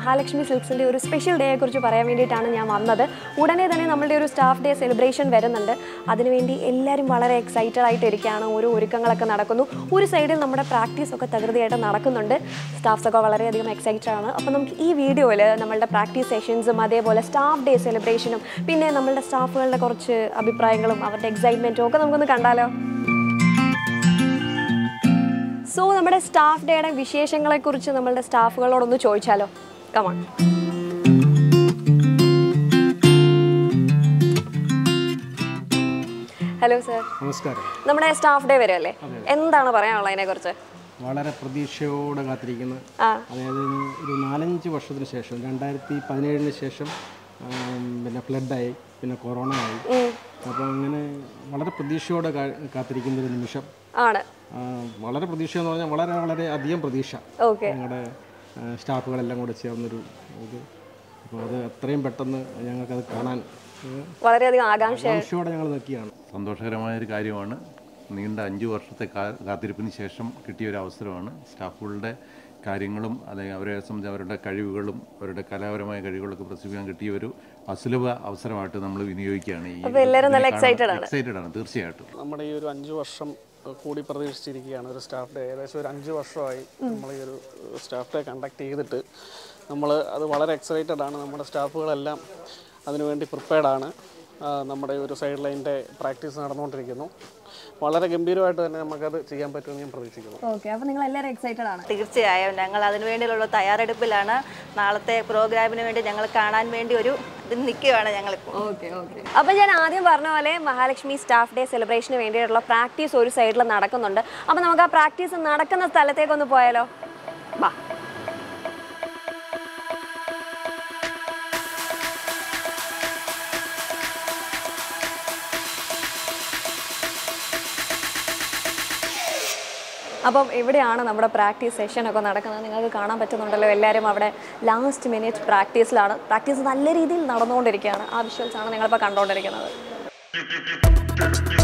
മഹാലക്ഷ്മി സിൽക്സിൻ്റെ ഒരു സ്പെഷ്യൽ ഡേയെ കുറിച്ച് പറയാൻ വേണ്ടിയിട്ടാണ് ഞാൻ വന്നത് ഉടനെ തന്നെ നമ്മളുടെ ഒരു സ്റ്റാഫ് ഡേ സെലിബ്രേഷൻ വരുന്നുണ്ട് അതിനുവേണ്ടി എല്ലാവരും വളരെ എക്സൈറ്റഡ് ആയിട്ട് ഇരിക്കുകയാണ് ഓരോ ഒരുക്കങ്ങളൊക്കെ നടക്കുന്നു ഒരു സൈഡിൽ നമ്മുടെ പ്രാക്ടീസ് ഒക്കെ തകൃതിയായിട്ട് നടക്കുന്നുണ്ട് സ്റ്റാഫ്സ് ഒക്കെ വളരെയധികം എക്സൈറ്റഡ് ആണ് അപ്പോൾ നമുക്ക് ഈ വീഡിയോയിൽ നമ്മളുടെ പ്രാക്ടീസ് സെഷൻസും അതേപോലെ സ്റ്റാഫ് ഡേ സെലിബ്രേഷനും പിന്നെ നമ്മളുടെ സ്റ്റാഫുകളുടെ കുറച്ച് അഭിപ്രായങ്ങളും അവരുടെ എക്സൈറ്റ്മെൻറ്റും ഒക്കെ നമുക്കൊന്ന് കണ്ടാലോ സോ നമ്മുടെ സ്റ്റാഫ് ഡേയുടെ വിശേഷങ്ങളെ കുറിച്ച് നമ്മളുടെ സ്റ്റാഫുകളോടൊന്ന് ചോദിച്ചാലോ കമാൺ ഹലോ സർ നമസ്കാരം നമ്മുടെ സ്റ്റാഫ് ഡേ വരുമല്ലേ എന്താണ് പറയാനുള്ളത് അതിനെ കുറിച്ച് വളരെ പ്രതീക്ഷയോടെ കാത്തിരിക്കുന്ന ആ അതായത് ഒരു നാലഞ്ച് വർഷത്തിന് ശേഷം രണ്ടായിരത്തി പതിനേഴിന് ശേഷം ആം, പിന്നെ ഫ്ലഡായി പിന്നെ കൊറോണ ആയി അപ്പോൾ അങ്ങനെ വളരെ പ്രതീക്ഷയോടെ കാ- കാത്തിരിക്കുന്ന ഒരു നിമിഷം ആണ് ആ, വളരെ പ്രതീക്ഷ എന്ന് പറഞ്ഞാൽ വളരെ വളരെ അധികം പ്രതീക്ഷ ഓക്കെ ഞങ്ങളുടെ ആ, സ്റ്റാഫുകളെല്ലാം കൂടെ ചേർന്നൊരു ഇത് അപ്പോൾ അത് എത്രയും പെട്ടെന്ന് ഞങ്ങൾക്കത് കാണാൻ ആ, വളരെയധികം ആകാംക്ഷ ആകാംക്ഷയോടെ ഞങ്ങൾ നിൽക്കുകയാണ് സന്തോഷകരമായ ഒരു കാര്യമാണ് നീണ്ട അഞ്ച് വർഷത്തെ കാ- കാത്തിരിപ്പിന് ശേഷം കിട്ടിയ ഒരു അവസരമാണ് സ്റ്റാഫുകളുടെ കാര്യങ്ങളും അല്ലെങ്കിൽ അവരെ സംബന്ധിച്ച് അവരുടെ കഴിവുകളും അവരുടെ കലാപരമായ കഴിവുകളൊക്കെ പ്രദർശിപ്പിക്കാൻ കിട്ടിയ ഒരു അസുലഭ അവസരമായിട്ട് നമ്മൾ വിനിയോഗിക്കുകയാണ് ഈ അപ്പോൾ എല്ലാവരും നല്ല excited ആണ്. എക്സൈറ്റഡ് ആണ് തീർച്ചയായിട്ടും നമ്മുടെ ഈ ഒരു അഞ്ച് വർഷം കൂടി പ്രതീക്ഷിച്ചിരിക്കുകയാണ് ഒരു സ്റ്റാഫ് ഡേ ഏകദേശം ഒരു അഞ്ച് വർഷമായി നമ്മൾ ഈ ഒരു സ്റ്റാഫ് ഡേ കണ്ടക്ട് ചെയ്തിട്ട് നമ്മൾ അത് വളരെ എക്സൈറ്റഡ് ആണ് നമ്മുടെ സ്റ്റാഫുകളെല്ലാം അതിനുവേണ്ടി പ്രിപ്പയർഡ് ആണ് ആ, നമ്മുടെ ഈ ഒരു സൈഡ് ലൈൻ്റെ പ്രാക്ടീസ് നടന്നുകൊണ്ടിരിക്കുന്നു വളരെ ഗംഭീരമായിട്ട് തന്നെ നമുക്കത് ചെയ്യാൻ പറ്റുമെന്ന് ഞാൻ പ്രതീക്ഷിക്കുന്നു ഓക്കെ അപ്പോൾ നിങ്ങൾ എല്ലാവരും എക്സൈറ്റഡ് ആണ് തീർച്ചയായും ഞങ്ങൾ അതിനു വേണ്ടിയുള്ള തയ്യാറെടുപ്പിലാണ് നാളത്തെ പ്രോഗ്രാമിന് വേണ്ടി ഞങ്ങൾ കാണാൻ വേണ്ടി ഒരു ഇത് നിൽക്കുകയാണ് ഞങ്ങളിപ്പോൾ ഓക്കെ ഓക്കെ അപ്പോൾ ഞാൻ ആദ്യം പറഞ്ഞ പോലെ മഹാലക്ഷ്മി സ്റ്റാഫ് ഡേ സെലിബ്രേഷന് വേണ്ടിയിട്ടുള്ള പ്രാക്ടീസ് ഒരു സൈഡിൽ നടക്കുന്നുണ്ട് അപ്പോൾ നമുക്ക് ആ പ്രാക്ടീസ് നടക്കുന്ന സ്ഥലത്തേക്കൊന്ന് പോയാലോ വാ അപ്പം ഇവിടെയാണ് നമ്മുടെ പ്രാക്ടീസ് സെഷൻ ഒക്കെ നടക്കുന്നത് നിങ്ങൾക്ക് കാണാൻ പറ്റുന്നുണ്ടല്ലോ എല്ലാവരും അവിടെ ലാസ്റ്റ് മിനിറ്റ് പ്രാക്ടീസിലാണ് പ്രാക്ടീസ് നല്ല രീതിയിൽ നടന്നുകൊണ്ടിരിക്കുകയാണ് ആ വിഷ്വൽസ് ആണ് നിങ്ങളിപ്പോൾ കണ്ടുകൊണ്ടിരിക്കുന്നത്